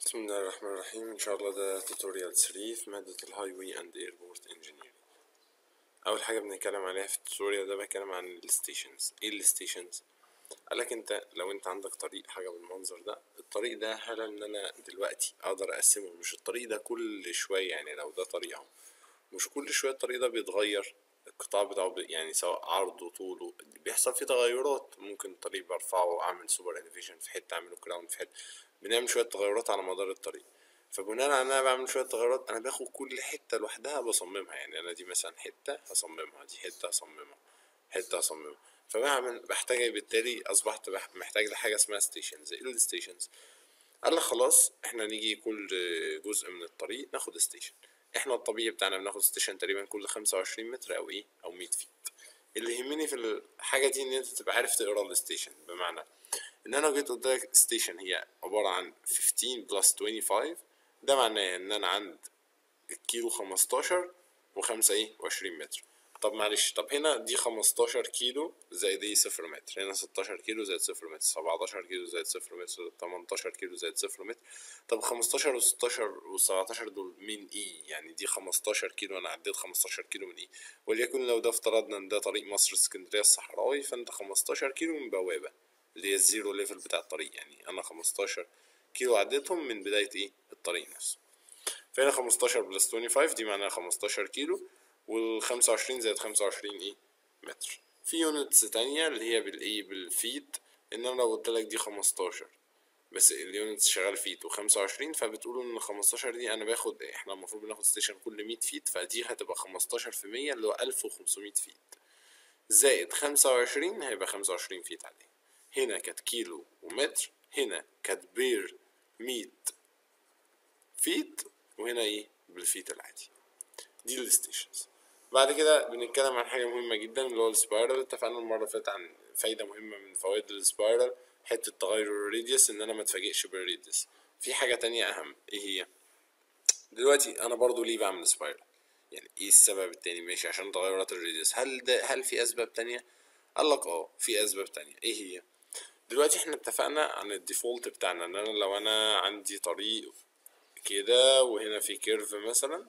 بسم الله الرحمن الرحيم ان شاء الله ده توتوريال 3 في مادة الهاي واي اند ايربورت انجينيرنج اول حاجة بنتكلم عليها في التوتوريال ده بتكلم عن الستيشنز ايه الستيشنز قالك انت لو انت عندك طريق حاجة بالمنظر ده الطريق ده هل ان انا دلوقتي اقدر اقسمه مش الطريق ده كل شوية يعني لو ده طريق اهو مش كل شوية الطريق ده بيتغير القطاع بتاعه بي- يعني سواء عرضه طوله بيحصل فيه تغيرات ممكن الطريق برفعه اعمل سوبر انفيشن في حتة اعمله كراون في حتة بنعمل شوية تغيرات على مدار الطريق فبناء على ان انا بعمل شوية تغيرات انا باخد كل حتة لوحدها بصممها يعني انا دي مثلا حتة هصممها دي حتة هصممها حتة هصممها فبعمل بحتاج بالتالي اصبحت بح- محتاج لحاجة اسمها ستيشنز ايه الستيشنز قال لك خلاص احنا نيجي كل جزء من الطريق ناخد ستيشن احنا الطبيعي بتاعنا بناخد ستيشن تقريبا كل خمسة وعشرين متر او ايه او مية فيت اللي يهمني في الحاجة دي ان انت تبقى عارف تقرا الستيشن بمعنى ان انا جيت قلت لك ستيشن هي عبارة عن 15 بلس 25 ده معناه ان انا عند الكيلو 15 وخمسة ايه وعشرين متر طب معلش طب هنا دي 15 كيلو زائد ايه صفر متر هنا 16 كيلو زائد صفر متر 17 كيلو زائد صفر متر 18 كيلو زائد صفر متر طب 15 و16 و17 دول من ايه يعني دي 15 كيلو انا عديت 15 كيلو من ايه وليكن لو ده افترضنا ان ده طريق مصر اسكندريه الصحراوي فانت 15 كيلو من بوابه اللي هي الزيرو ليفل بتاع الطريق يعني انا 15 كيلو عديتهم من بدايه ايه الطريق نفسه فهنا 15 بلس 25 دي معناها 15 كيلو وال 25 زائد 25 ايه متر في يونتس تانية اللي هي بالايه بالفيت ان انا لو قلت لك دي 15 بس اليونتس شغال فيت و25 فبتقولوا ان 15 دي انا باخد احنا المفروض بناخد ستيشن كل 100 فيت فدي هتبقى 15 في 100 اللي هو 1500 فيت زائد 25 هيبقى 25 فيت عليه هنا كانت كيلو ومتر هنا كانت بير 100 فيت وهنا ايه بالفيت العادي دي الستيشنز بعد كده بنتكلم عن حاجة مهمة جدا اللي هو السبايرال اتفقنا المرة اللي فاتت عن فايدة مهمة من فوائد السبايرال حتة تغير الراديوس ان انا ما اتفاجئش بالراديوس في حاجة تانية اهم ايه هي دلوقتي انا برضو ليه بعمل سبايرال يعني ايه السبب التاني ماشي عشان تغيرات الراديوس هل ده هل في اسباب تانية قال لك اه في اسباب تانية ايه هي دلوقتي احنا اتفقنا عن الديفولت بتاعنا ان انا لو انا عندي طريق كده وهنا في كيرف مثلا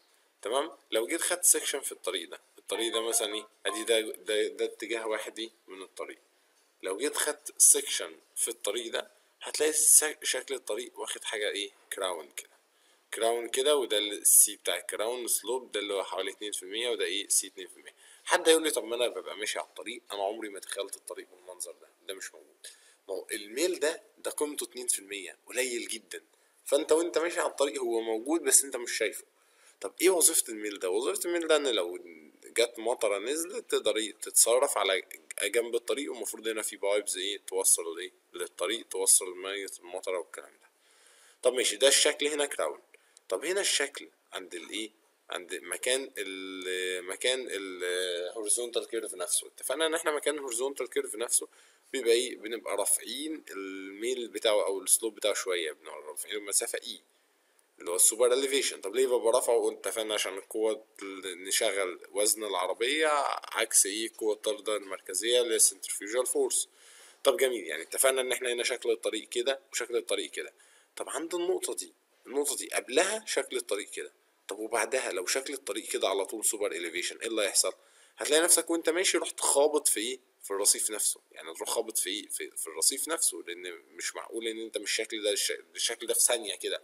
تمام لو جيت خدت سيكشن في الطريق ده الطريق ده مثلا ايه ادي ده ده, ده اتجاه واحد ايه من الطريق لو جيت خدت سيكشن في الطريق ده هتلاقي الس- شكل الطريق واخد حاجة ايه كراون كده كراون كده وده السي بتاع الكراون سلوب ده اللي هو حوالي اتنين في المية وده ايه سي اتنين في المية حد يقول لي طب ما انا ببقى ماشي على الطريق انا عمري ما تخيلت الطريق بالمنظر ده ده مش موجود ما هو الميل ده ده قيمته اتنين في المية قليل جدا فانت وانت ماشي على الطريق هو موجود بس انت مش شايفه طب ايه وظيفة الميل ده وظيفة الميل ده ان لو جت مطرة نزلت تقدر ايه تتصرف على جنب الطريق ومفروض هنا في بايبز ايه توصل ايه للطريق توصل مية المطرة والكلام ده طب ماشي ده الشكل هنا كراون طب هنا الشكل عند الايه عند مكان ال مكان الهوريزونتال كيرف نفسه اتفقنا ان احنا مكان الهوريزونتال كيرف نفسه بيبقى ايه بنبقى رافعين الميل بتاعه او السلوب بتاعه شويه بنبقى رافعين المسافه اي اللي هو السوبر اليفيشن طب ليه ببقى رافعه قلت اتفقنا عشان القوة ال- نشغل وزن العربية عكس ايه قوة الطرد المركزية اللي هي السنترفيوجال فورس طب جميل يعني اتفقنا ان احنا هنا شكل الطريق كده وشكل الطريق كده طب عند النقطة دي النقطة دي قبلها شكل الطريق كده طب وبعدها لو شكل الطريق كده على طول سوبر اليفيشن ايه اللي هيحصل هتلاقي نفسك وانت ماشي رحت خابط في ايه في الرصيف نفسه يعني تروح خابط في ايه في, في الرصيف نفسه لان مش معقول ان انت مش الشكل ده الش- الشكل ده في ثانية كده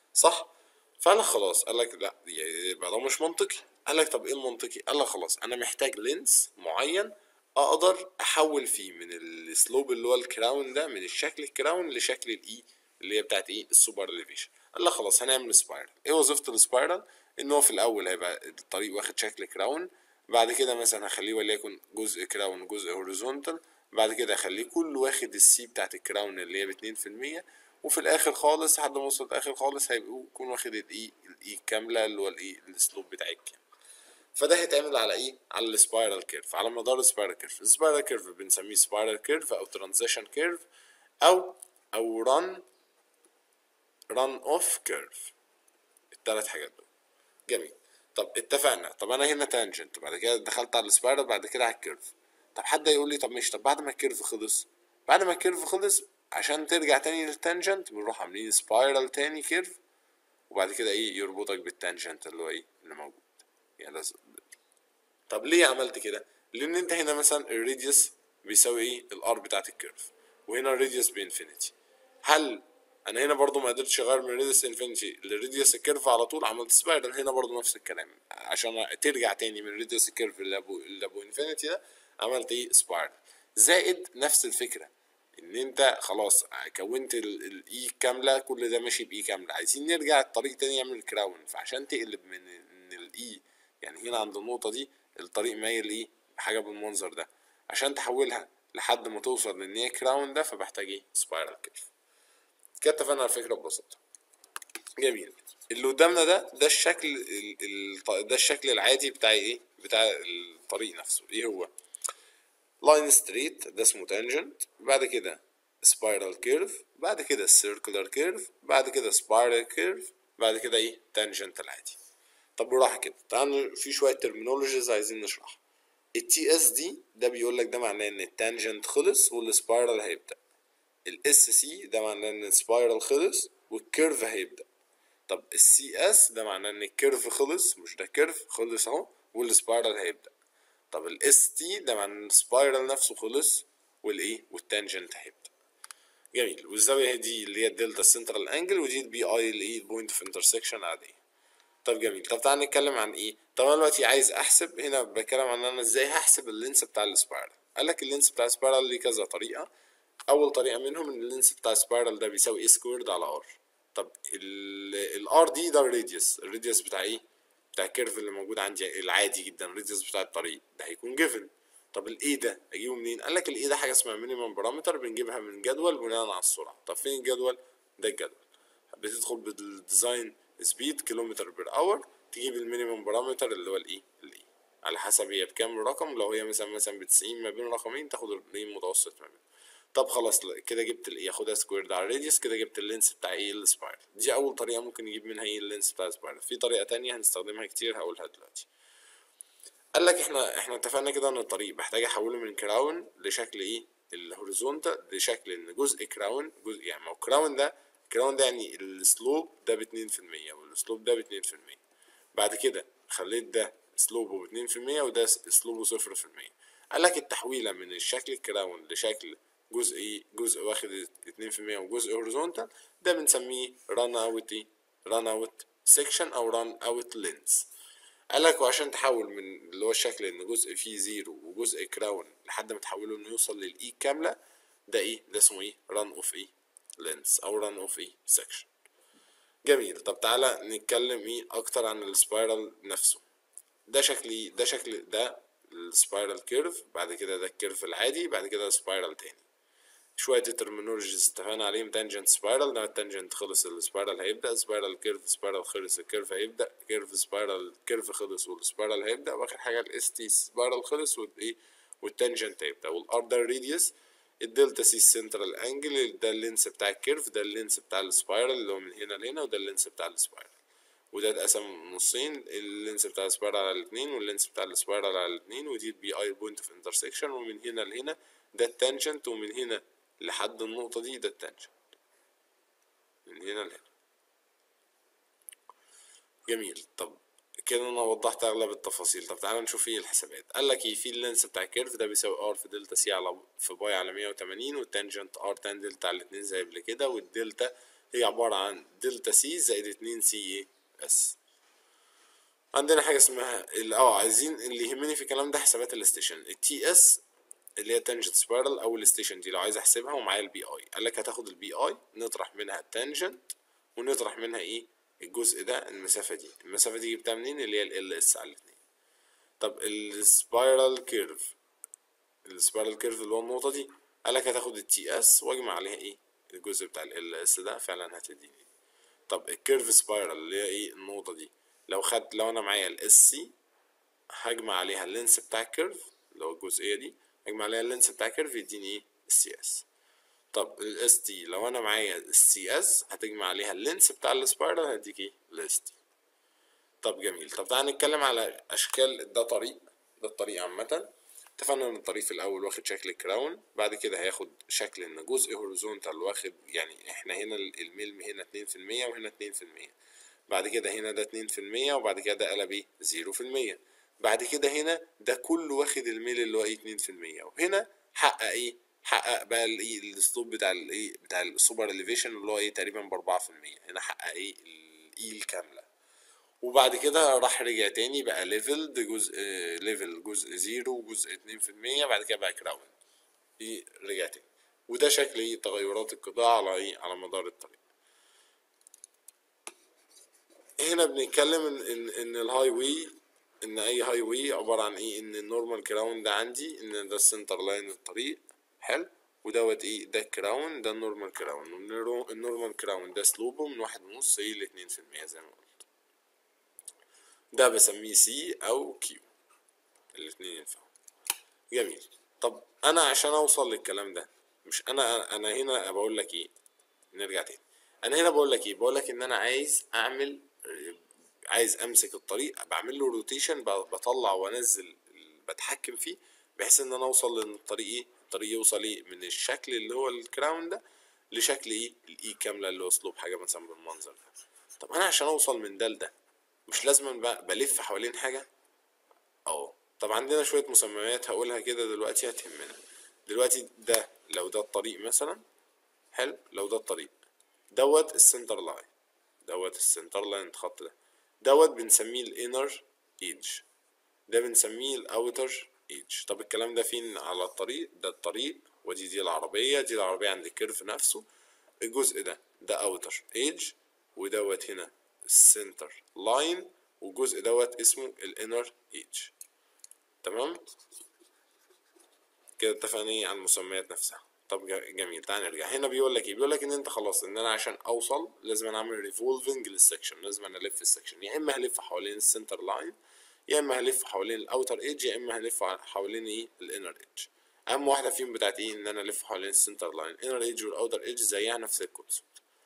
صح فقال لك خلاص قال لك لا يعني يبقى ده مش منطقي قال لك طب ايه المنطقي قال لك خلاص انا محتاج لينس معين اقدر احول فيه من السلوب اللي هو الكراون ده من الشكل الكراون لشكل الاي اللي هي بتاعت ايه السوبر اليفيشن قال لك خلاص هنعمل سبايرال ايه وظيفه السبايرال ان هو في الاول هيبقى الطريق واخد شكل كراون بعد كده مثلا هخليه وليكن جزء كراون جزء هوريزونتال بعد كده هخليه كله واخد السي بتاعت الكراون اللي هي باتنين في المية وفي الاخر خالص لحد ما اوصل الاخر خالص هيبقوا يكون واخد الاي الاي كامله اللي هو الاي السلوب بتاع الكامل فده هيتعمل على ايه على السبايرال كيرف على مدار السبايرال كيرف السبايرال كيرف بنسميه سبايرال كيرف او ترانزيشن كيرف او او ران ران اوف كيرف الثلاث حاجات دول جميل طب اتفقنا طب انا هنا تانجنت بعد كده دخلت على السبايرال بعد كده على الكيرف طب حد يقول لي طب ماشي طب بعد ما الكيرف خلص بعد ما الكيرف خلص عشان ترجع تاني للتانجنت بنروح عاملين سبايرال تاني كيرف وبعد كده ايه يربطك بالتانجنت اللي هو ايه اللي موجود يعني لازم طب ليه عملت كده لان انت هنا مثلا الراديوس بيساوي ايه الار بتاعت الكيرف وهنا الراديوس بانفينيتي هل انا هنا برضو ما قدرتش اغير من راديوس انفينيتي لراديوس الكيرف على طول عملت سبايرال هنا برضو نفس الكلام عشان ترجع تاني من راديوس الكيرف اللي ابو اللي ابو انفينيتي ده عملت ايه سبايرال زائد نفس الفكره ان انت خلاص كونت الاي كامله كل ده ماشي باي كامله عايزين نرجع الطريق تاني يعمل كراون فعشان تقلب من ان الاي يعني هنا عند النقطه دي الطريق مايل ايه حاجه بالمنظر ده عشان تحولها لحد ما توصل لان هي كراون ده فبحتاج ايه سبايرال كيرف كده اتفقنا على الفكره ببساطه جميل اللي قدامنا ده ده الشكل ال... ال... ده الشكل العادي بتاع ايه بتاع الطريق نفسه ايه هو لاين ستريت ده اسمه تانجنت بعد كده سبايرال كيرف بعد كده سيركلر كيرف بعد كده سبايرال كيرف بعد كده ايه تانجنت العادي طب بالراحه كده تعالوا في شويه ترمينولوجيز عايزين نشرحها التي اس دي ده بيقول لك ده معناه ان التانجنت خلص والسبايرال هيبدا الاس سي ده معناه ان السبايرال خلص والكيرف هيبدا طب السي اس ده معناه ان الكيرف خلص مش ده كيرف خلص اهو والسبايرال هيبدا طب الاس تي ده معناه ان السبايرال نفسه خلص والايه والتانجنت هيبدا جميل والزاويه دي اللي هي الدلتا سنترال انجل ودي البي اي اللي هي البوينت اوف انترسكشن عاديه طب جميل طب تعالى نتكلم عن ايه طب انا دلوقتي عايز احسب هنا بتكلم عن انا ازاي هحسب اللينس بتاع السبايرال قال لك اللينس بتاع السبايرال ليه كذا طريقه اول طريقه منهم ان اللينس بتاع السبايرال ده بيساوي اي سكويرد على ار طب الار دي ده الراديوس الراديوس بتاع ايه بتاع الكيرف اللي موجود عندي العادي جدا الراديوس بتاع الطريق ده هيكون جيفن طب الاي ده اجيبه منين قال لك الاي ده حاجه اسمها مينيمم بارامتر بنجيبها من جدول بناء على السرعه طب فين الجدول ده الجدول بتدخل بالديزاين سبيد كيلومتر بير اور تجيب المينيمم بارامتر اللي هو الاي الاي على حسب هي بكام رقم لو هي مثلا مثلا بتسعين ما بين رقمين تاخد الاي المتوسط ما بينهم طب خلاص كده جبت الاي اخدها سكويرد على الراديوس كده جبت اللينس بتاع ايه السبايرال دي اول طريقه ممكن نجيب منها ايه اللينس بتاع السبايرال في طريقه تانية هنستخدمها كتير هقولها دلوقتي قال لك احنا احنا اتفقنا كده ان الطريق بحتاج احوله من كراون لشكل ايه الهوريزونتال لشكل ان جزء كراون جزء يعني ما هو كراون ده كراون ده يعني السلوب ده باتنين في المية والسلوب ده باتنين في المية بعد كده خليت ده سلوبه باتنين في المية وده سلوبه صفر في المية قال لك التحويلة من الشكل الكراون لشكل جزء جزء واخد اتنين في المية وجزء هوريزونتال ده بنسميه ران اوت ايه ران اوت سيكشن او ران اوت لينز قال لك وعشان تحول من اللي هو الشكل ان جزء فيه زيرو وجزء كراون لحد ما تحوله انه يوصل للاي كامله ده ايه ده اسمه ايه ران اوف ايه لينز او ران اوف ايه سيكشن جميل طب تعالى نتكلم ايه اكتر عن السبايرال نفسه ده شكل ده شكل ده السبايرال كيرف بعد كده ده الكيرف العادي بعد كده سبايرال تاني شوية الترمينولوجيز اتفقنا عليهم تانجنت سبايرال لما التانجنت خلص السبايرال هيبدأ سبايرال كيرف سبايرال خلص الكيرف هيبدأ كيرف سبايرال كيرف خلص والسبايرال هيبدأ واخر حاجة الاس تي سبايرال خلص والايه والتانجنت هيبدأ والار ده الراديوس الدلتا سي سنترال انجل ده اللينس بتاع الكيرف ده اللينس بتاع السبايرال اللي هو من هنا لهنا وده اللينس بتاع السبايرال وده اتقسم نصين اللينس بتاع السبايرال على الاتنين واللينس بتاع السبايرال على الاتنين ودي البي اي بوينت اوف انترسكشن ومن هنا لهنا ده التانجنت ومن هنا لحد النقطة دي ده التانجنت من هنا لهنا جميل طب كده انا وضحت اغلب التفاصيل طب تعالى نشوف ايه الحسابات قال لك ايه في اللينس بتاع الكيرف ده بيساوي ار في دلتا سي على في باي على 180 والتانجنت ار تان دلتا على الاتنين زي قبل كده والدلتا هي عبارة عن دلتا سي زائد اتنين سي اس عندنا حاجة اسمها اه عايزين اللي يهمني في الكلام ده حسابات الستيشن التي اس اللي هي تانجنت سبايرال او الستيشن دي لو عايز احسبها ومعايا البي اي قال لك هتاخد البي اي نطرح منها التانجنت ونطرح منها ايه الجزء ده المسافة دي المسافة دي جبتها منين اللي هي ال اس على الاتنين طب السبايرال كيرف السبايرال كيرف اللي هو النقطة دي قال لك هتاخد التي اس واجمع عليها ايه الجزء بتاع ال اس ده فعلا هتديني طب الكيرف سبايرال اللي هي ايه النقطة دي لو خدت لو انا معايا الاس سي هجمع عليها اللينس بتاع الكيرف اللي هو الجزئية دي هجمع عليها اللينس بتاع الكيرف يديني ايه السي اس طب الاس تي لو انا معايا السي اس هتجمع عليها اللينس بتاع السبايرال هديك ايه الاس تي طب جميل طب تعالى نتكلم على اشكال ده طريق ده الطريق عامة اتفقنا ان الطريق في الاول واخد شكل كراون بعد كده هياخد شكل ان جزء هوريزونتال واخد يعني احنا هنا الميل هنا اتنين في المية وهنا اتنين في المية بعد كده هنا ده اتنين في المية وبعد كده ده قلب ايه زيرو في المية بعد كده هنا ده كله واخد الميل اللي هو ايه اتنين في المية وهنا حقق ايه حقق بقى الايه الاسلوب بتاع الايه بتاع السوبر اليفيشن اللي هو ايه تقريبا باربعة في المية هنا حقق ايه الاي الكاملة وبعد كده راح رجع تاني بقى ليفل ده جزء ليفل جزء زيرو وجزء اتنين في المية بعد كده بقى كراون ايه رجع تاني وده شكل ايه تغيرات القطاع على ايه على مدار الطريق هنا بنتكلم ان ان, إن الهاي واي ان اي هاي واي عباره عن ايه ان النورمال كراون ده عندي ان ده السنتر لاين الطريق حلو ودوت ايه ده كراون ده النورمال كراون النورمال كراون ده سلوبه من واحد ونص ايه لاتنين في المية زي ما قلت ده بسميه سي او كيو الاتنين ينفعوا جميل طب انا عشان اوصل للكلام ده مش انا انا هنا بقول لك ايه نرجع تاني انا هنا بقول لك ايه بقول لك ان انا عايز اعمل عايز امسك الطريق بعمل له روتيشن بطلع وانزل بتحكم فيه بحيث ان انا اوصل لان الطريق ايه الطريق يوصل ايه من الشكل اللي هو الكراون ده لشكل ايه الاي كامله اللي هو اسلوب حاجه مثلا بالمنظر ده طب انا عشان اوصل من ده لده مش لازم بلف حوالين حاجه اه طب عندنا شويه مسميات هقولها كده دلوقتي هتهمنا دلوقتي ده لو ده الطريق مثلا حلو لو ده الطريق دوت السنتر لاين دوت السنتر لاين الخط ده دوت بنسميه الانر ايدج ده بنسميه الاوتر ايدج طب الكلام ده فين على الطريق ده الطريق ودي دي العربية دي العربية عند الكيرف نفسه الجزء ده ده اوتر ايدج ودوت هنا السنتر لاين والجزء دوت اسمه الانر ايدج تمام كده اتفقنا ايه على المسميات نفسها طب جميل تعال نرجع هنا بيقول لك ايه بيقول لك ان انت خلاص ان انا عشان اوصل لازم انا اعمل ريفولفنج للسكشن لازم انا الف السكشن يا اما هلف حوالين السنتر لاين يا اما هلف حوالين الاوتر ايدج يا اما هلف حوالين ايه الانر ايدج اهم واحده فيهم بتاعت ايه ان انا الف حوالين السنتر لاين الانر ايدج والاوتر ايدج زيها نفس الكونسبت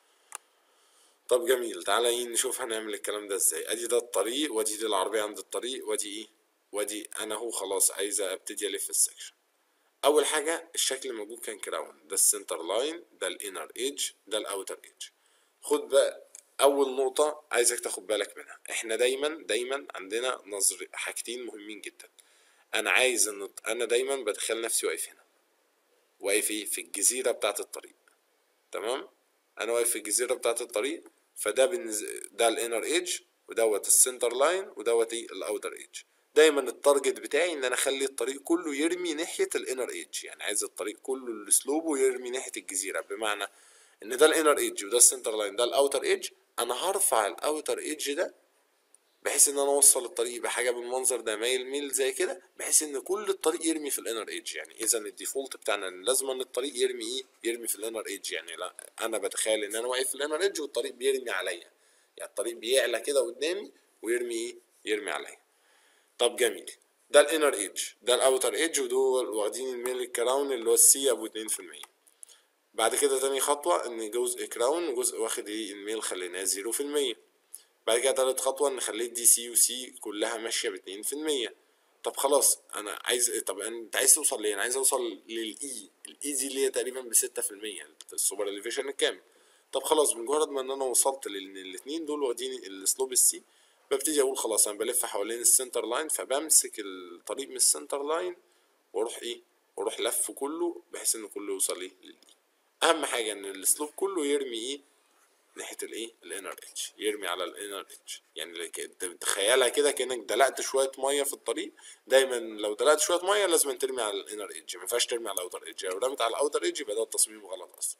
طب جميل تعالى ايه نشوف هنعمل الكلام ده ازاي ادي ده الطريق وادي دي العربيه عند الطريق وادي ايه وادي انا هو خلاص عايزه ابتدي الف السكشن اول حاجه الشكل الموجود كان كراون ده السنتر لاين ده الانر ايدج ده الاوتر ايدج خد بقى اول نقطه عايزك تاخد بالك منها احنا دايما دايما عندنا نظر حاجتين مهمين جدا انا عايز ان انا دايما بتخيل نفسي واقف هنا واقف ايه في الجزيره بتاعه الطريق تمام انا واقف في الجزيره بتاعه الطريق فده بالنز... ده الانر ايدج ودوت السنتر لاين ودوت ايه الاوتر ايدج دايما التارجت بتاعي ان انا اخلي الطريق كله يرمي ناحيه الانر ايدج يعني عايز الطريق كله الاسلوبه يرمي ناحيه الجزيره بمعنى ان ده الانر ايدج وده السنتر لاين ده الاوتر ايدج انا هرفع الاوتر ايدج ده بحيث ان انا اوصل الطريق بحاجه بالمنظر ده مايل ميل زي كده بحيث ان كل الطريق يرمي في الانر ايدج يعني اذا الديفولت بتاعنا ان لازم ان الطريق يرمي ايه يرمي في الانر ايدج يعني لا انا بتخيل ان انا واقف في الانر ايدج والطريق بيرمي عليا يعني الطريق بيعلى كده قدامي ويرمي ايه يرمي عليا طب جميل ده الانر ايدج ده الاوتر ايدج ودول واخدين الميل الكراون اللي هو السي ابو 2% بعد كده تاني خطوة ان جزء كراون وجزء واخد ايه الميل خليناه زيرو في المية بعد كده تالت خطوة ان خليت دي سي وسي كلها ماشية باتنين في المية طب خلاص انا عايز طب انت عايز توصل ليه انا عايز اوصل للاي الاي دي اللي هي تقريبا بستة في المية السوبر اليفيشن الكامل طب خلاص مجرد ما ان انا وصلت لان الاتنين دول واخدين السلوب السي ببتدي اقول خلاص انا بلف حوالين السنتر لاين فبمسك الطريق من السنتر لاين واروح ايه واروح لف كله بحيث ان كله يوصل ايه للاي اهم حاجه ان الاسلوب كله يرمي ايه ناحيه الايه الانر ايدج يرمي على الانر ايدج يعني تخيلها كده كانك دلقت شويه ميه في الطريق دايما لو دلقت شويه ميه لازم ترمي على الانر ايدج ما ينفعش ترمي على الاوتر ايدج لو رميت على الاوتر ايدج يبقى ده التصميم غلط اصلا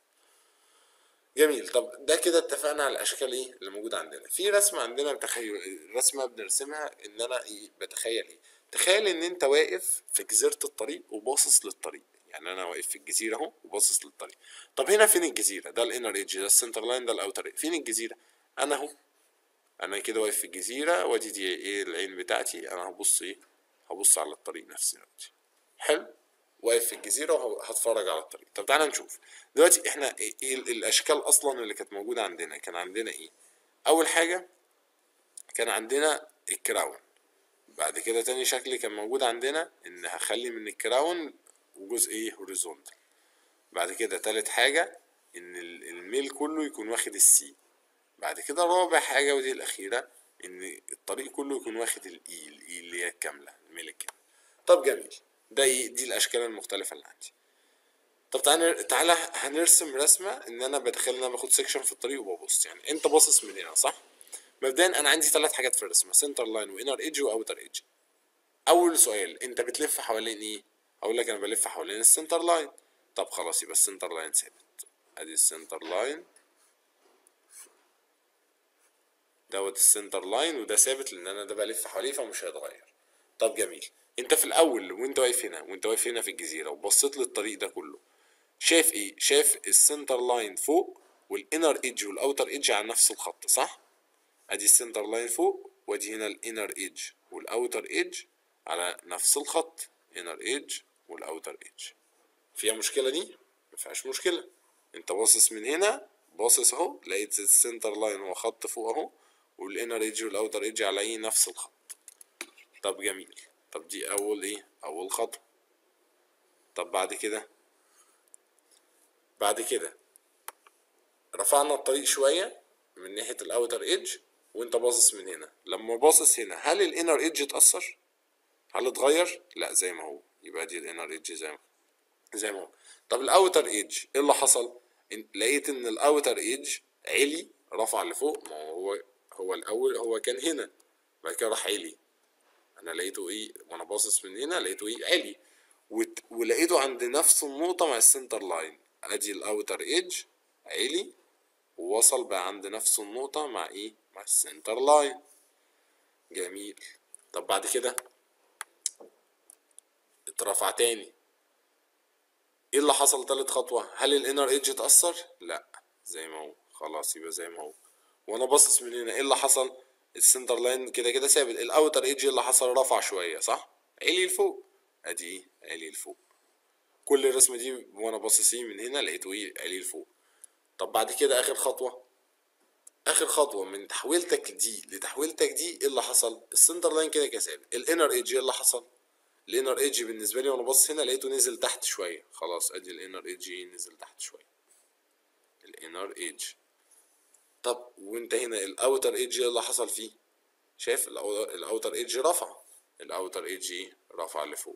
جميل طب ده كده اتفقنا على الاشكال ايه اللي موجوده عندنا في رسمه عندنا تخيل رسمه بنرسمها ان انا ايه بتخيل ايه تخيل ان انت واقف في جزيره الطريق وباصص للطريق يعني انا واقف في الجزيره اهو وباصص للطريق طب هنا فين الجزيره ده الانر ايدج ده السنتر لاين ده الاوتر فين الجزيره انا اهو انا كده واقف في الجزيره وادي دي ايه العين بتاعتي انا هبص ايه هبص على الطريق نفسه دلوقتي حلو واقف في الجزيره وهتفرج على الطريق طب تعالى نشوف دلوقتي احنا ايه إيه الاشكال اصلا اللي كانت موجوده عندنا كان عندنا ايه اول حاجه كان عندنا الكراون بعد كده تاني شكل كان موجود عندنا ان هخلي من الكراون وجزء ايه هوريزونتال بعد كده تالت حاجة ان ال- الميل كله يكون واخد السي بعد كده رابع حاجة ودي الأخيرة إن الطريق كله يكون واخد الإي الإي اللي هي الكاملة الميل الكامل طب جميل ده إيه دي الأشكال المختلفة اللي عندي طب تعالى تعالى هنرسم رسمة إن أنا بتخيل إن أنا باخد سيكشن في الطريق وببص يعني أنت باصص من هنا صح؟ مبدئيا أنا عندي ثلاث حاجات في الرسمة سنتر لاين وإنر إيدج وأوتر إيدج أول سؤال أنت بتلف حوالين إيه؟ هقول لك أنا بلف حوالين السنتر لاين طب خلاص يبقى السنتر لاين ثابت أدي السنتر لاين دوت السنتر لاين وده ثابت لان انا ده بلف حواليه فمش هيتغير طب جميل انت في الاول وانت واقف هنا وانت واقف هنا في الجزيره وبصيت للطريق ده كله شايف ايه شايف السنتر لاين فوق والانر ايدج والاوتر ايدج على نفس الخط صح ادي السنتر لاين فوق وادي هنا الانر ايدج والاوتر ايدج على نفس الخط انر ايدج والاوتر ايدج فيها مشكله دي ما فيهاش مشكله انت باصص من هنا باصص اهو لقيت السنتر لاين هو خط فوق اهو والانر ايدج والاوتر ايدج على ايه نفس الخط طب جميل طب دي اول ايه اول خطوه طب بعد كده بعد كده رفعنا الطريق شويه من ناحيه الاوتر ايدج وانت باصص من هنا لما باصص هنا هل الانر ايدج اتاثر هل اتغير لا زي ما هو يبقى دي الانر ايدج زي ما زي ما هو طب الاوتر ايدج ايه اللي حصل إن- لقيت ان الاوتر ايدج علي رفع لفوق ما هو هو الاول هو كان هنا بعد كده راح علي انا لقيته ايه وانا باصص من هنا لقيته ايه علي وت... ولقيته عند نفس النقطة مع السنتر لاين ادي الاوتر ايدج علي ووصل بقى عند نفس النقطة مع ايه مع السنتر لاين جميل طب بعد كده اترفع تاني ايه اللي حصل تالت خطوة هل الانر ايدج اتأثر لا زي ما هو خلاص يبقى زي ما هو وانا باصص من هنا ايه اللي حصل السنتر لاين كده كده ثابت الاوتر ايدج اللي حصل رفع شوية صح علي لفوق ادي ايه علي لفوق كل الرسمة دي وانا باصص ايه من هنا لقيته ايه علي لفوق طب بعد كده اخر خطوة اخر خطوة من تحويلتك دي لتحويلتك دي ايه اللي حصل السنتر لاين كده كده ثابت الانر ايدج ايه اللي حصل الانر ايدج بالنسبه لي وانا باصص هنا لقيته نزل تحت شويه خلاص ادي الانر ايدج نزل تحت شويه الانر ايدج طب وانت هنا الاوتر ايدج ايه اللي حصل فيه شايف الاوتر ايدج رفع الاوتر ايدج رفع لفوق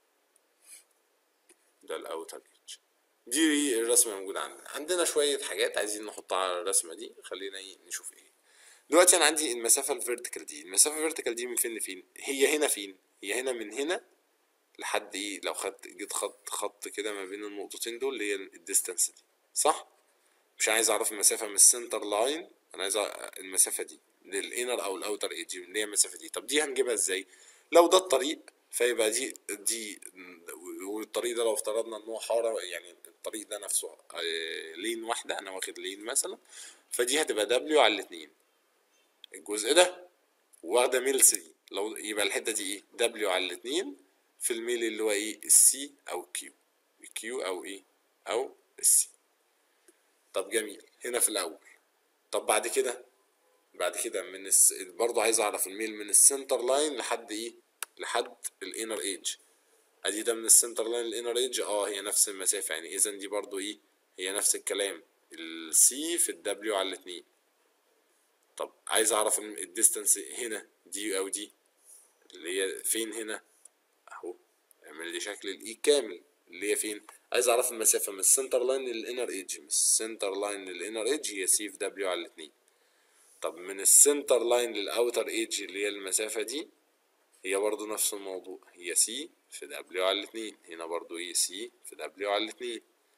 ده الاوتر ايدج دي الرسمه موجوده عندنا عندنا شويه حاجات عايزين نحطها على الرسمه دي خلينا ايه نشوف ايه دلوقتي انا عندي المسافه الفيرتيكال دي المسافه الفيرتيكال دي من فين لفين هي هنا فين هي هنا من هنا لحد ايه لو خدت جيت خط خط كده ما بين النقطتين دول اللي هي الديستانس دي صح مش عايز اعرف المسافه من السنتر لاين انا عايز أعرف المسافه دي للانر او الاوتر ايدج اللي هي المسافه دي طب دي هنجيبها ازاي لو ده الطريق فيبقى دي دي والطريق ده لو افترضنا ان هو حاره يعني الطريق ده نفسه آه، لين واحده انا واخد لين مثلا فدي هتبقى دبليو على الاتنين الجزء ده واخده ميل 3 لو يبقى الحته دي ايه دبليو على الاتنين في الميل اللي هو ايه السي او الكيو الكيو او ايه او السي طب جميل هنا في الاول طب بعد كده بعد كده من الس... برضه عايز اعرف الميل من السنتر لاين لحد ايه لحد الانر ايدج ادي ده من السنتر لاين للانر ايدج اه هي نفس المسافه يعني اذا دي برضه ايه هي نفس الكلام السي في الدبليو على الاتنين طب عايز اعرف الديستانس هنا دي او دي اللي هي فين هنا اهو اعمل لي شكل الاي كامل اللي هي فين عايز اعرف المسافه من السنتر لاين للانر ايدج من السنتر لاين للانر ايدج هي سي في دبليو على الاتنين طب من السنتر لاين للاوتر ايدج اللي هي المسافه دي هي برضو نفس الموضوع هي سي في دبليو على الاتنين هنا برضو هي سي في دبليو على الاتنين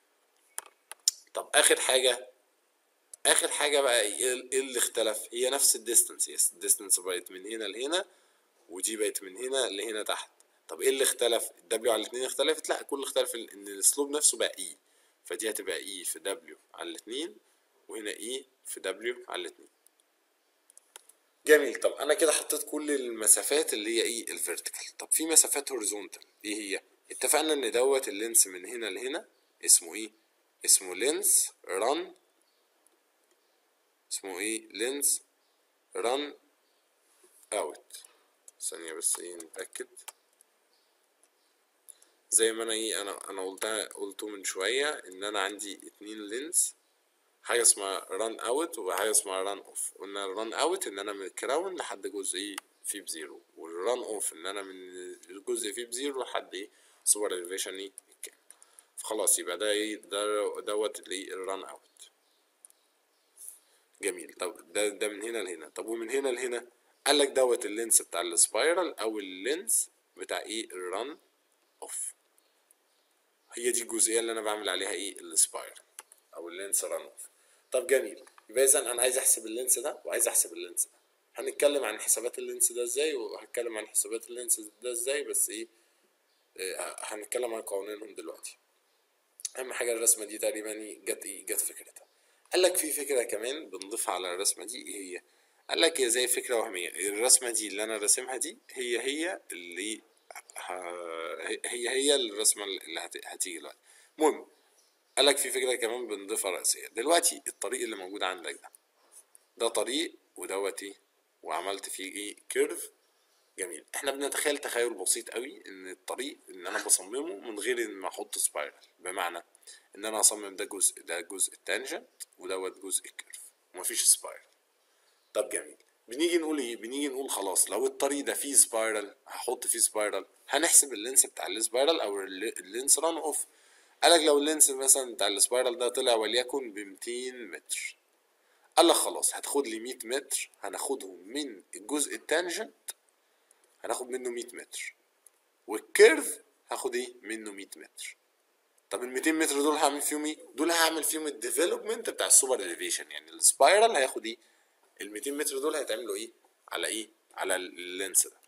طب اخر حاجه اخر حاجه بقى ايه إيه اللي اختلف هي نفس الديستانس هي الديستانس بقت من هنا لهنا ودي بقت من هنا لهنا تحت طب ايه اللي اختلف الدبليو على الاتنين اختلفت لا كل اختلف ال- ان الاسلوب نفسه بقى اي فدي هتبقى اي في دبليو على الاتنين وهنا اي في دبليو على الاتنين جميل طب انا كده حطيت كل المسافات اللي هي ايه الفيرتيكال طب في مسافات هوريزونتال ايه هي اتفقنا ان دوت اللينس من هنا لهنا اسمه ايه اسمه لينس ران اسمه ايه لينس ران اوت ثانية بس ايه نتأكد زي ما انا ايه انا انا قلتها قلته من شوية ان انا عندي اتنين لينس حاجة اسمها ران اوت وحاجة اسمها ران اوف قلنا الران اوت ان انا من الكراون لحد جزء ايه فيه بزيرو والران اوف ان انا من الجزء فيه بزيرو لحد ايه سوبر الفيشن ايه الكام فخلاص يبقى ده ايه ده دوت الايه الران اوت جميل طب ده ده من هنا لهنا طب ومن هنا لهنا قال لك دوت اللينس بتاع السبايرال او اللينس بتاع ايه الران اوف هي دي الجزئيه اللي انا بعمل عليها ايه السبايرال او اللينس ران اوف طب جميل يبقى اذا انا عايز احسب اللينس ده وعايز احسب اللينس ده هنتكلم عن حسابات اللينس ده ازاي وهتكلم عن حسابات اللينس ده ازاي بس ايه آه، هنتكلم عن قوانينهم دلوقتي اهم حاجه الرسمه دي تقريبا إيه؟ جت ايه جت فكرتها قال لك في فكره كمان بنضيفها على الرسمه دي ايه هي قال لك هي زي فكره وهميه الرسمه دي اللي انا راسمها دي هي هي اللي ه- هي هي الرسمه اللي هت- هتيجي دلوقتي المهم قال لك في فكره كمان بنضيفها رئيسيه دلوقتي الطريق اللي موجود عندك ده ده طريق ودوت ايه وعملت فيه ايه كيرف جميل احنا بنتخيل تخيل بسيط قوي ان الطريق ان انا بصممه من غير ان ما احط سبايرال بمعنى ان انا اصمم ده جزء ده جزء التانجنت ودوت جزء الكيرف ومفيش سبايرال طب جميل بنيجي نقول ايه بنيجي نقول خلاص لو الطريق ده فيه سبايرال هحط فيه سبايرال هنحسب اللينس بتاع السبايرال او الل- اللينس ران اوف قالك لو اللينس مثلا بتاع السبايرال ده طلع وليكن ب 200 متر قال لك خلاص هتاخد لي 100 متر هناخدهم من الجزء التانجنت هناخد منه 100 متر والكيرف هاخد ايه منه 100 متر طب ال 200 متر دول هعمل فيهم ايه دول هعمل فيهم الديفلوبمنت بتاع السوبر اليفيشن يعني السبايرال هياخد ايه ال 200 متر دول هيتعملوا ايه على ايه على اللينس ده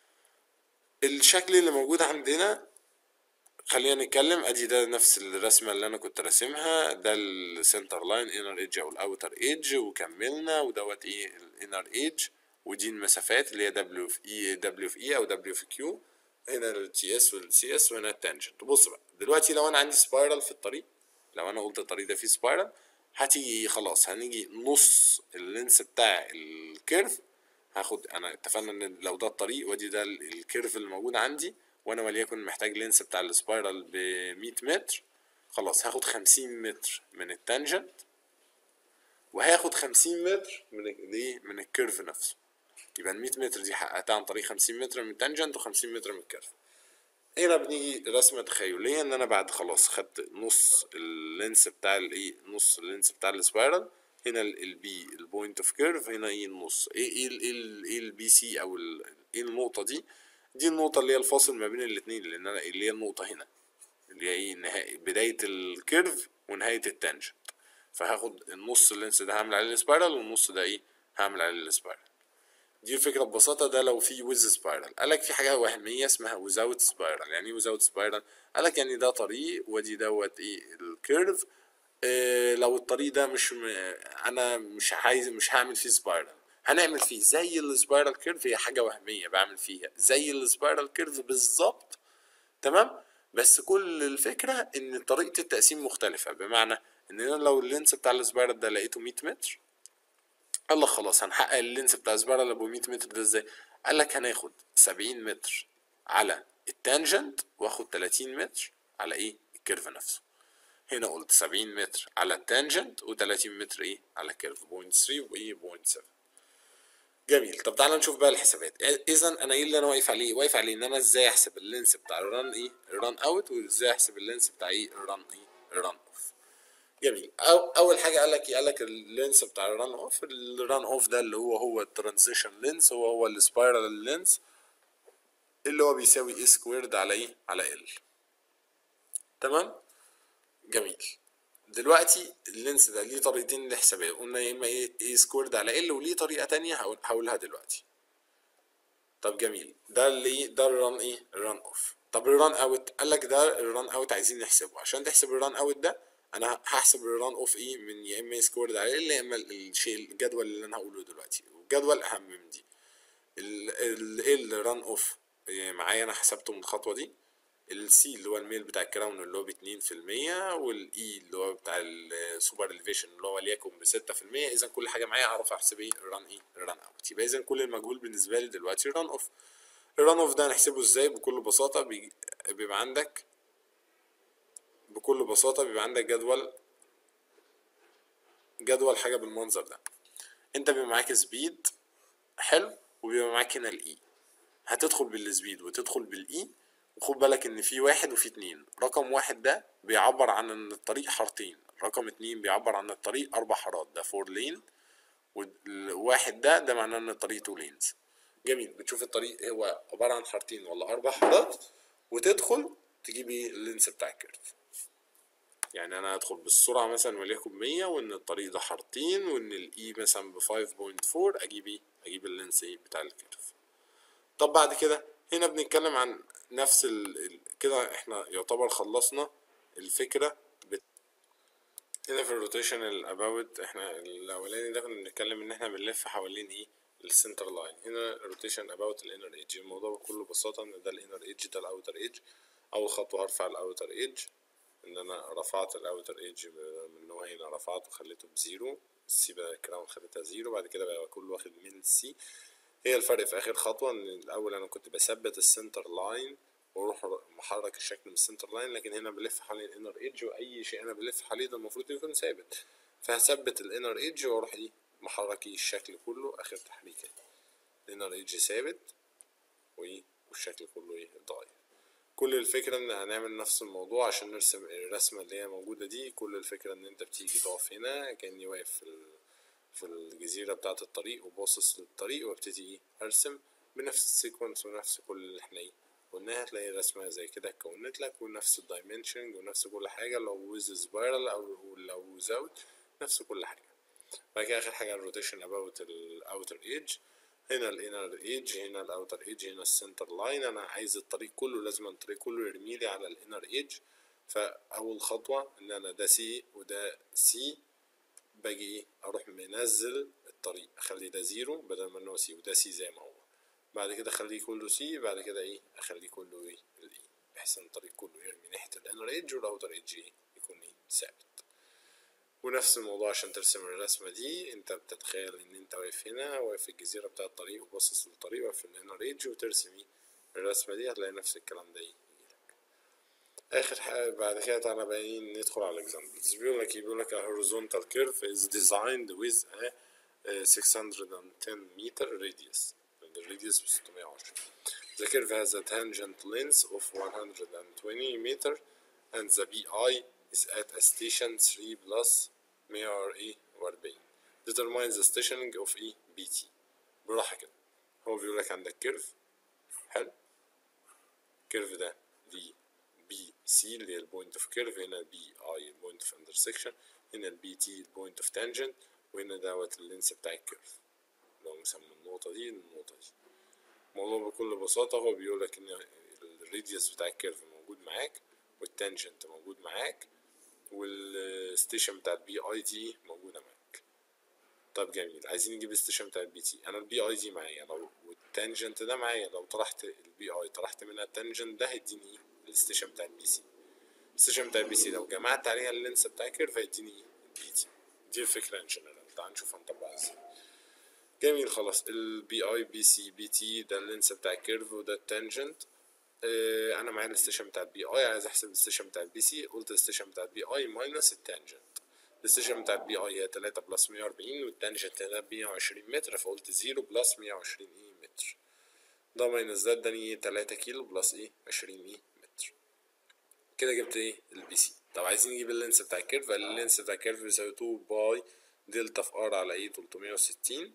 الشكل اللي موجود عندنا خلينا نتكلم ادي ده نفس الرسمه اللي انا كنت راسمها ده السنتر لاين انر ايدج او الاوتر ايدج وكملنا ودوت ايه الانر ايدج ودي المسافات اللي هي دبليو في اي دبليو في اي او دبليو في كيو هنا التي اس والسي اس وهنا التانجنت بص بقى دلوقتي لو انا عندي سبايرال في الطريق لو انا قلت الطريق ده فيه سبايرال هتيجي خلاص هنيجي نص اللينس بتاع الكيرف هاخد انا اتفقنا ان لو ده الطريق وادي ده ال- الكيرف اللي موجود عندي وانا وليكن محتاج لينس بتاع السبايرال ب 100 متر خلاص هاخد 50 متر من التانجنت وهاخد 50 متر من الايه من الكيرف نفسه يبقى ال 100 متر دي حققتها عن طريق 50 متر من التانجنت و50 متر من الكيرف هنا بنيجي رسمة تخيلية ان انا بعد خلاص خدت نص اللينس بتاع الايه نص اللينس بتاع السبايرال هنا البي البوينت اوف كيرف هنا ايه النص ايه ايه ال- ايه ال- ايه البي سي او ال- ايه النقطة دي دي النقطة اللي هي الفاصل ما بين الاتنين لان انا اللي هي النقطة هنا اللي هي ايه نهاية بداية الكيرف ونهاية التانجنت فهاخد النص اللينس ده هعمل عليه السبايرال والنص ده ايه هعمل عليه السبايرال دي الفكرة ببساطة ده لو في ويز سبايرال قالك في حاجة وهمية اسمها ويزاوت سبايرال يعني ايه ويزاوت سبايرال قالك يعني ده طريق ودي دوت ايه الكيرف إيه لو الطريق ده مش م... انا مش عايز مش هعمل فيه سبايرال هنعمل فيه زي السبايرال كيرف هي حاجة وهمية بعمل فيها زي السبايرال كيرف بالظبط تمام بس كل الفكرة ان طريقة التقسيم مختلفة بمعنى ان انا لو اللينس بتاع السبايرال ده لقيته 100 متر قال لك خلاص هنحقق اللينس بتاع سبايرال ابو 100 متر ده ازاي قال لك هناخد 70 متر على التانجنت واخد 30 متر على ايه الكيرف نفسه هنا قلت 70 متر على التانجنت و30 متر ايه على الكيرف بوينت 3 وايه بوينت 7 جميل طب تعالى نشوف بقى الحسابات اذا انا ايه اللي انا واقف عليه واقف عليه ان انا ازاي احسب اللينس بتاع الران ايه الران اوت وازاي احسب اللينس بتاع ايه الران ايه الران اوف جميل أو اول حاجه قال لك قال لك اللينس بتاع الران اوف الران اوف ده اللي هو هو الترانزيشن لينس هو هو السبايرال لينس اللي هو بيساوي اي سكويرد على ايه على ال تمام جميل دلوقتي اللينس ده ليه طريقتين للحسابات قلنا يا اما ايه اي سكويرد على ال وليه طريقه تانية هقول- هقولها دلوقتي طب جميل ده اللي ده الران ايه الران اوف طب الران اوت قال لك ده الران اوت عايزين نحسبه عشان تحسب الران اوت ده انا هحسب الران اوف ايه من يا اما سكويرد على ال يا اما الشيء الجدول اللي انا هقوله دلوقتي والجدول اهم من دي ال ال ران اوف معايا انا حسبته من الخطوه دي السي اللي هو الميل بتاع الكراون اللي هو باتنين في المية والاي اللي هو بتاع السوبر الفيشن اللي هو وليكن بستة في المية اذا كل حاجة معايا اعرف احسب ايه الران ايه الران اوت يبقى اذا كل المجهول بالنسبة لي دلوقتي الران اوف الران اوف ده هنحسبه ازاي بكل بساطة بيجي- بيبقى عندك بكل بساطة بيبقى عندك جدول جدول حاجة بالمنظر ده انت بيبقى معاك سبيد حلو وبيبقى معاك هنا الاي هتدخل بالسبيد وتدخل بالاي وخد بالك ان في واحد وفي اتنين رقم واحد ده بيعبر عن ان الطريق حارتين رقم اتنين بيعبر عن الطريق اربع حارات ده فور لين والواحد ده ده معناه ان الطريق تو لينز جميل بتشوف الطريق هو عبارة عن حارتين ولا اربع حارات وتدخل تجيب ايه اللينس بتاع الكيرف يعني انا هدخل بالسرعة مثلا وليكن مية وان الطريق ده حارتين وان الاي مثلا ب 5.4 اجيب ايه اجيب اللينس ايه بتاع الكيرف طب بعد كده هنا بنتكلم عن نفس ال... ال- كده احنا يعتبر خلصنا الفكرة بت... هنا في الروتيشن الاباوت احنا الاولاني ده كنا بنتكلم ان احنا بنلف حوالين ايه السنتر لاين هنا الروتيشن اباوت الانر ايدج الموضوع بكل بساطة ان ده الانر ايدج ده الاوتر ايدج اول خطوة هرفع الاوتر ايدج ان انا رفعت الاوتر ايدج من هو هنا رفعته خليته بزيرو السي بقى كراون خليتها زيرو بعد كده بقى كل واخد من السي هي الفرق في اخر خطوه ان الاول انا كنت بثبت السنتر لاين واروح محرك الشكل من السنتر لاين لكن هنا بلف حوالين الانر ايدج واي شيء انا بلف حواليه ده المفروض يكون ثابت فهثبت الانر ايدج واروح ايه محرك إيه الشكل كله اخر تحريكه الانر ايدج ثابت وايه والشكل كله ايه اتغير كل الفكرة ان هنعمل نفس الموضوع عشان نرسم الرسمة اللي هي موجودة دي كل الفكرة ان انت بتيجي تقف هنا كأني واقف في ال- في الجزيرة بتاعة الطريق وباصص للطريق وابتدي ايه ارسم بنفس السيكونس ونفس كل اللي احنا ايه قلناها هتلاقي رسمة زي كده اتكونت لك ونفس الدايمنشن ونفس كل حاجة لو ويز سبايرال او لو زاوت نفس كل حاجة بعد كده اخر حاجة الروتيشن اباوت الاوتر ايدج هنا الانر ايدج هنا الاوتر ايدج هنا السنتر لاين انا عايز الطريق كله لازم الطريق كله يرميلي على الانر ايدج فاول خطوة ان انا ده سي وده سي باجي ايه اروح منزل الطريق اخلي ده زيرو بدل ما انه سي وده سي زي ما هو بعد كده اخليه كله سي بعد كده ايه اخليه كله ايه الاي بحيث ان الطريق كله يرمي ناحية الانر ايدج والاوتر ايدج ايه يكون ايه ثابت ونفس الموضوع عشان ترسم الرسمة دي انت بتتخيل ان انت واقف هنا واقف في الجزيرة بتاع الطريق وباصص للطريق واقف في الانر ايدج وترسم ايه الرسمة دي هتلاقي نفس الكلام ده ايه يجيلك. اخر حاجة بعد كده تعالى بقى ايه ندخل على الاكزامبلز بيقول لك ايه بيقول لك a horizontal curve is designed with a uh, 610 meter radius the radius ب 610 the curve has a tangent length of 120 meter and the BI is at a station 3 plus 140 determine the stationing of E BT براحة كده هو بيقول لك عندك كيرف حلو الكيرف ده دي بي سي اللي هي البوينت اوف كيرف هنا البي اي البوينت اوف انترسكشن هنا البي تي البوينت اوف تانجنت وهنا دوت اللينس بتاع الكيرف لو مسمى النقطة دي النقطة دي الموضوع بكل بساطة هو بيقول لك إن الراديوس بتاع الكيرف موجود معاك والتانجنت موجود معاك والستيشن بتاع البي اي تي موجودة معاك طب جميل عايزين نجيب الستيشن بتاع البي تي انا البي اي دي معايا لو والتانجنت ده معايا لو طرحت البي اي طرحت منها التانجنت ده هيديني الستيشن بتاع البي سي الستيشن بتاع البي سي لو جمعت عليها اللينس بتاع الكيرف هيديني البي تي دي الفكرة ان جنرال تعال نشوف هنطبقها ازاي جميل خلاص البي اي بي سي بي تي ده اللينس بتاع الكيرف وده التانجنت اه انا معايا الستيشن بتاع البي اي عايز احسب الستيشن بتاع البي سي قلت الستيشن بتاع البي اي ماينس التانجنت الستيشن بتاع البي اي هي 3 بلس 140 والتانجنت هنا 120 متر فقلت 0 بلس 120 ايه متر ده ماينس ده اداني ايه 3 كيلو بلس ايه 20 ايه متر كده جبت ايه البي سي طب عايزين نجيب اللينس بتاع الكيرف اللينس بتاع الكيرف بيساوي 2 باي دلتا في ار على ايه 360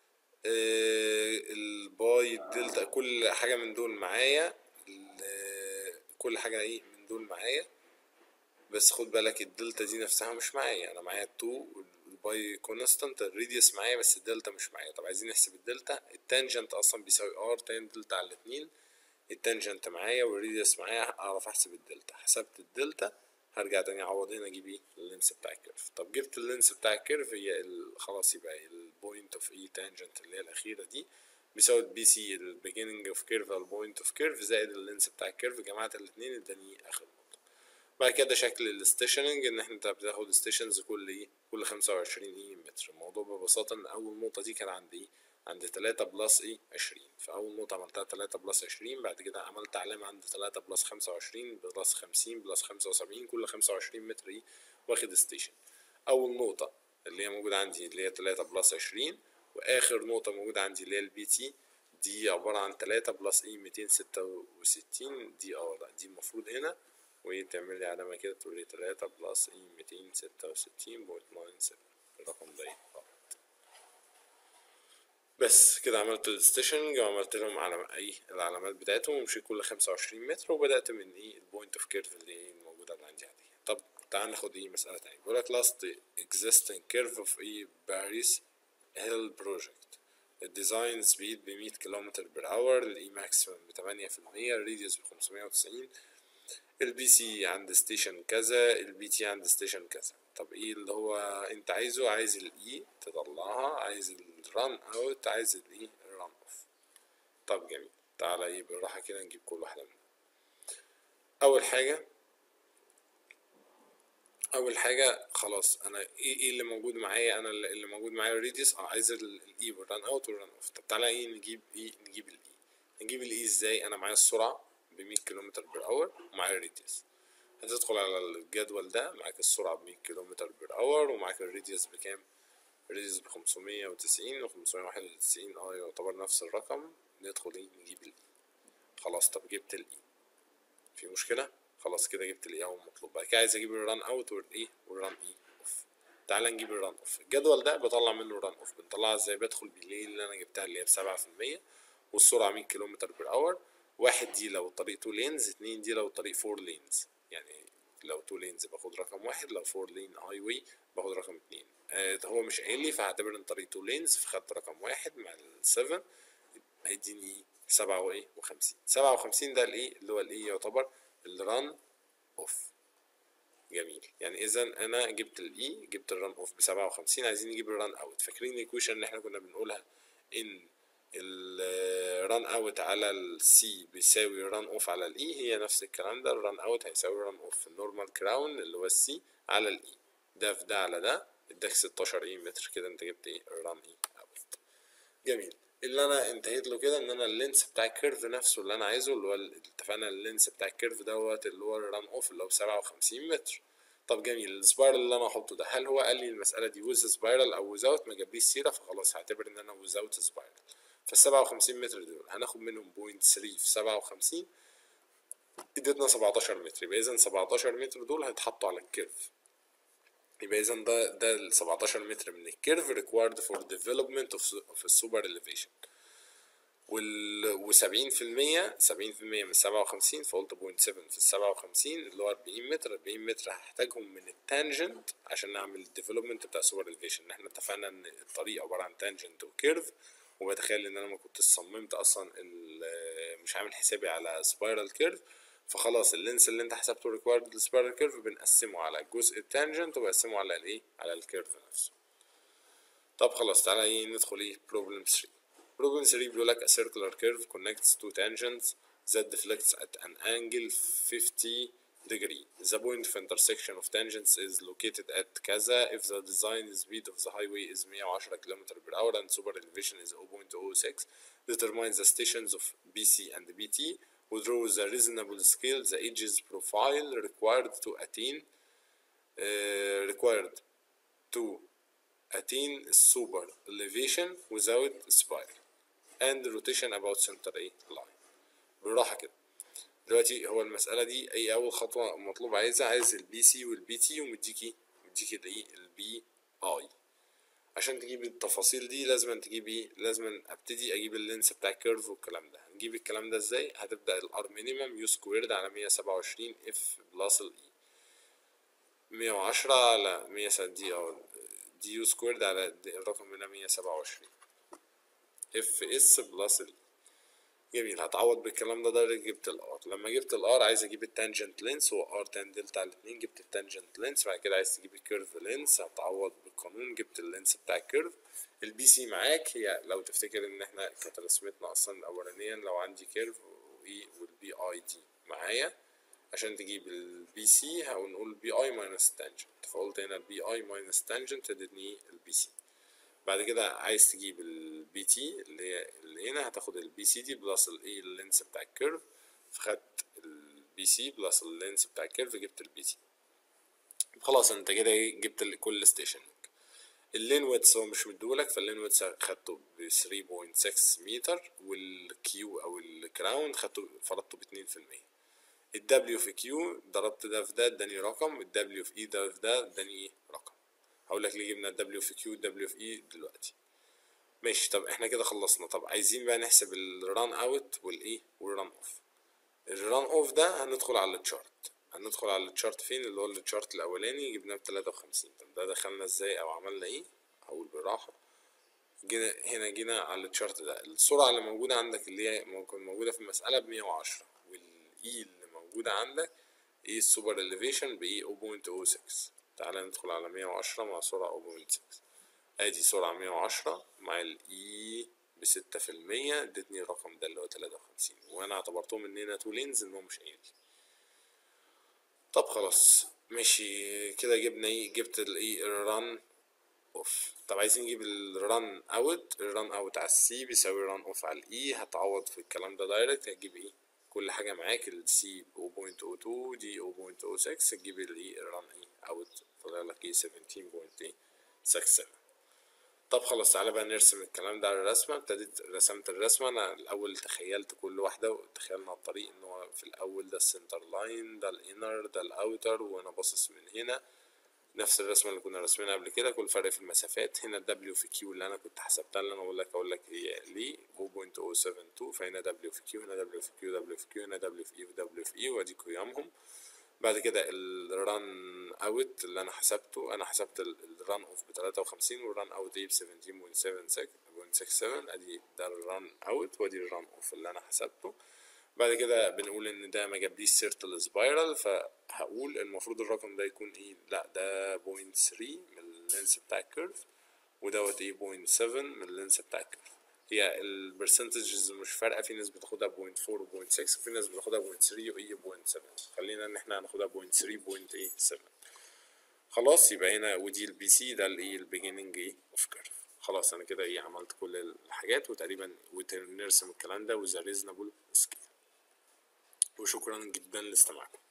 آه الباي الدلتا كل حاجة من دول معايا ال- كل حاجة ايه من دول معايا بس خد بالك الدلتا دي نفسها مش معايا انا معايا 2 والباي كونستانت الراديوس معايا بس الدلتا مش معايا طب عايزين نحسب الدلتا التانجنت اصلا بيساوي ار تان دلتا على الاتنين التانجنت معايا والراديوس معايا اعرف احسب الدلتا حسبت الدلتا هرجع تاني اعوض هنا اجيب ايه اللينس بتاع الكيرف طب جبت اللينس بتاع الكيرف هي ال- خلاص يبقى البوينت اوف اي تانجنت اللي هي الاخيره دي بيساوي البي سي البيجيننج اوف كيرف البوينت اوف كيرف زائد اللينس بتاع الكيرف جمعت الاتنين اداني اخر نقطه بعد كده شكل الستيشننج ان احنا بتاخد ستيشنز كل ايه كل 25 ايه متر الموضوع ببساطه ان اول نقطه دي كان عند ايه عند تلاتة بلس ايه عشرين فأول نقطة عملتها تلاتة بلس عشرين بعد كده عملت علامة عند تلاتة بلس خمسة وعشرين بلس خمسين بلس خمسة وسبعين كل خمسة وعشرين متر ايه واخد ستيشن أول نقطة اللي هي موجودة عندي اللي هي تلاتة بلس عشرين وآخر نقطة موجودة عندي اللي هي البي تي دي عبارة عن تلاتة بلس ايه ميتين ستة وستين دي اه لا دي المفروض هنا وتعمل لي علامة كده تقول لي تلاتة بلس ايه ميتين ستة وستين بوينت ناين سفن الرقم ده ايه غلط بس كده عملت الستيشنج وعملت لهم علم اي العلامات بتاعتهم ومشيت كل خمسة وعشرين متر وبدأت من ايه البوينت اوف كيرف اللي هي الموجودة اللي عندي عليها طب تعال ناخد ايه مسألة تانية بيقول لك last existing curve of ايه باريس هيل بروجكت الديزاين سبيد ب 100 كيلومتر بر اور الاي ماكسيمم ب 8% الراديوس ب 590 البي سي عند ستيشن كذا البي تي عند ستيشن كذا طب ايه اللي هو انت عايزه عايز الاي تطلعها عايز الران اوت عايز الايه الران اوف طب جميل تعالى ايه بالراحه كده نجيب كل واحده منهم اول حاجه اول حاجه خلاص انا ايه ايه اللي موجود معايا انا اللي اللي موجود معايا الريديوس اه عايز الاي والران اوت والران اوف طب تعالى ايه نجيب ايه نجيب الاي نجيب الاي ازاي انا معايا السرعه ب 100 كيلومتر بر اور ومعايا الريديوس هتدخل على الجدول ده معاك السرعة بمية كيلومتر بر اور ومعاك الراديوس بكام الراديوس بخمسمية وتسعين وخمسمية واحد وتسعين اه يعتبر نفس الرقم ندخل ايه نجيب الاي خلاص طب جبت الاي في مشكلة خلاص كده جبت الاي اهو مطلوب بعد كده عايز اجيب الران اوت والايه والران اي اوف تعال نجيب الران اوف الجدول ده بطلع منه الران اوف بنطلعها ازاي بدخل بالليل اللي انا جبتها اللي هي بسبعة في المية والسرعة مية كيلومتر بر اور واحد دي لو الطريق تو لينز اتنين دي لو الطريق فور لينز يعني لو تو لينز باخد رقم واحد لو فور لين هاي واي باخد رقم اتنين آه هو مش قايل لي فهعتبر ان طريق تو لينز فخدت رقم واحد مع السفن هيديني سبعة وايه وخمسين سبعة وخمسين ده الايه اللي هو الايه يعتبر الران اوف جميل يعني اذا انا جبت الاي جبت الران اوف بسبعة وخمسين عايزين نجيب الران اوت فاكرين الايكويشن اللي احنا كنا بنقولها ان الران اوت على السي بيساوي الران اوف على الاي هي نفس الكلام ده الران اوت هيساوي الران اوف في النورمال كراون اللي هو السي على الاي ده في ده على ده اداك 16 اي متر كده انت جبت ايه الران اي اوت جميل اللي انا انتهيت له كده ان انا اللينس بتاع الكيرف نفسه اللي انا عايزه اللي هو اتفقنا اللينس بتاع الكيرف دوت اللي هو الران اوف اللي هو بسبعة وخمسين متر طب جميل السبايرال اللي انا هحطه ده هل هو قال لي المسألة دي ويز سبايرال او ويزاوت ما جابليش سيرة فخلاص هعتبر ان انا ويزاوت سبايرال فالسبعة وخمسين متر دول هناخد منهم بوينت ثري في سبعة وخمسين ادتنا سبعتاشر متر يبقى اذا سبعتاشر متر دول هيتحطوا على الكيرف يبقى اذا ده ده ال 17 متر من الكيرف required for development of, of a super elevation وال و 70% 70% من 57 فقلت بوينت 7 في ال 57 اللي هو 40 متر 40 متر هحتاجهم من التانجنت عشان نعمل الديفلوبمنت بتاع سوبر الفيشن احنا اتفقنا ان الطريق عباره عن تانجنت وكيرف وبتخيل ان انا ما كنت صممت اصلا مش عامل حسابي على سبايرال كيرف فخلاص اللينس اللي انت حسبته ريكوايرد للسبايرال كيرف بنقسمه على جزء التانجنت وبقسمه على الايه على الكيرف نفسه طب خلاص تعالى ايه ندخل ايه بروبلم 3 بروبلم 3 بيقول لك a circular curve connects two tangents that deflects at an angle 50 degree. The point of intersection of tangents is located at كذا if the design speed of the highway is 110 km per hour and super elevation is 0.06 determine the stations of BC and BT withdraw the reasonable scale the edges profile required to attain uh, required to attain super elevation without spiral and rotation about center A line بالراحة كده دلوقتي هو المسألة دي أي أول خطوة مطلوب عايزها عايز البي سي والبي تي ومديكي مديكي الإيه البي أي عشان تجيب التفاصيل دي لازم تجيب ايه لازم ابتدي اجيب اللينس بتاع الكيرف والكلام ده هنجيب الكلام ده ازاي هتبدا الار مينيمم يو سكويرد على 127 اف بلس الاي 110 على 100 دي او دي يو سكويرد على الرقم هنا 127 اف اس بلس الاي جميل هتعوض بالكلام ده ده جبت الار لما جبت الار عايز اجيب التانجنت لينس هو ار تان دلتا على الاتنين جبت التانجنت لينس بعد كده عايز تجيب الكيرف لينس هتعوض بالقانون جبت اللينس بتاع الكيرف البي سي معاك هي لو تفتكر ان احنا كانت رسمتنا اصلا اولانيا لو عندي كيرف واي والبي اي دي معايا عشان تجيب البي سي هنقول بي اي ماينس تانجنت فقلت هنا البي اي ماينس تانجنت ادتني البي سي بعد كده عايز تجيب البي تي اللي هي اللي هنا هتاخد البي سي دي بلس الايه اللينس بتاع الكيرف فخدت البي سي بلس اللينس بتاع الكيرف جبت البي تي خلاص انت كده ايه جبت ال- كل ستيشن اللين ويتس هو مش مديهولك فاللين ويتس خدته ب 3.6 متر والكيو او الكراون خدته فرضته ب 2% الدبليو في كيو ضربت ده في ده اداني رقم الدبليو في اي ده في ده اداني ايه رقم هقول لك ليه جبنا الدبليو في كيو والدبليو في اي دلوقتي ماشي طب احنا كده خلصنا طب عايزين بقى نحسب الران اوت والايه والران اوف الران اوف ده هندخل على التشارت هندخل على التشارت فين اللي هو التشارت الاولاني جبناه بتلاتة وخمسين طب ده دخلنا ازاي او عملنا ايه هقول بالراحة جينا هنا جينا على التشارت ده السرعة اللي موجودة عندك اللي هي ممكن موجودة في المسألة بمية وعشرة والاي اللي موجودة عندك ايه السوبر اليفيشن بايه 0.06 تعالى ندخل على مية وعشرة مع سرعة 0.6 ادي سرعة مية وعشرة مع الاي بستة في المية ادتني الرقم ده اللي هو تلاتة وخمسين وانا اعتبرتهم ان هنا تو لينز ان هو مش ايدي طب خلاص ماشي كده جبنا ايه جبت الايه الران اوف طب عايزين نجيب الران اوت الران اوت على السي بيساوي الران اوف على الاي هتعوض في الكلام ده دايركت هتجيب ايه كل حاجة معاك السي ب 0.02 دي 0.06 تجيب الايه الران ايه اوت طلع لك ايه 17.67 طب خلاص تعالى بقى نرسم الكلام ده على الرسمة ابتديت رسمت الرسمة أنا الأول تخيلت كل واحدة وتخيلنا الطريق إن هو في الأول ده السنتر لاين ده الإنر ده الأوتر وأنا باصص من هنا نفس الرسمة اللي كنا راسمينها قبل كده كل فرق في المسافات هنا الدبليو في كيو اللي أنا كنت حسبتها اللي أنا أقول لك أقول لك هي ليه 0.072 فهنا دبليو في كيو هنا دبليو في كيو دبليو في كيو هنا دبليو في إي ودبليو في إي وأدي قيمهم بعد كده الران اوت اللي انا حسبته انا حسبت الران اوف ب 53 والران اوت دي ب 17.67 ادي ده الران اوت وادي الران اوف اللي انا حسبته بعد كده بنقول ان ده ما جابليش سيرة السبايرال فهقول المفروض الرقم ده يكون ايه لا ده 0.3 من اللينس بتاع الكيرف ودوت ايه 0.7 من اللينس بتاع الكيرف هي البرسنتجز مش فارقه في ناس بتاخدها 0.4 و 0.6 وفي ناس بتاخدها 0.3 وايه 0.7 خلينا ان احنا هناخدها 0.3 0.7 خلاص يبقى هنا ودي البي سي ده الايه البيجيننج ايه اوف كيرف خلاص انا كده ايه عملت كل الحاجات وتقريبا ونرسم الكلام ده وذا ريزونبل سكيل وشكرا جدا لاستماعكم